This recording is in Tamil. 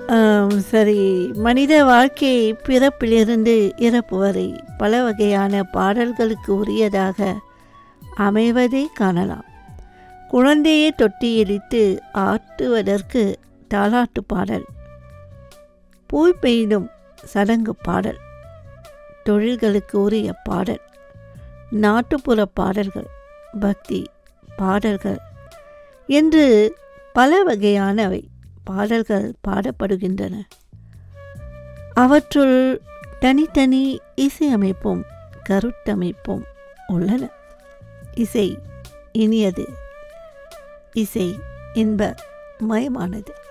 ஆம், சரி மனித வாழ்க்கை பிறப்பிலிருந்து இறப்பு வரை பல வகையான பாடல்களுக்கு உரியதாக அமைவதை காணலாம் குழந்தையை தொட்டியிலிட்டு ஆட்டுவதற்கு தாலாட்டு பாடல் பூய் பெய்தும் சடங்கு பாடல் தொழில்களுக்கு உரிய பாடல் நாட்டுப்புற பாடல்கள் பக்தி பாடல்கள் என்று பல வகையானவை பாடல்கள் பாடப்படுகின்றன அவற்றுள் தனித்தனி இசையமைப்பும் கருத்தமைப்பும் உள்ளன இசை இனியது இசை இன்ப மயமானது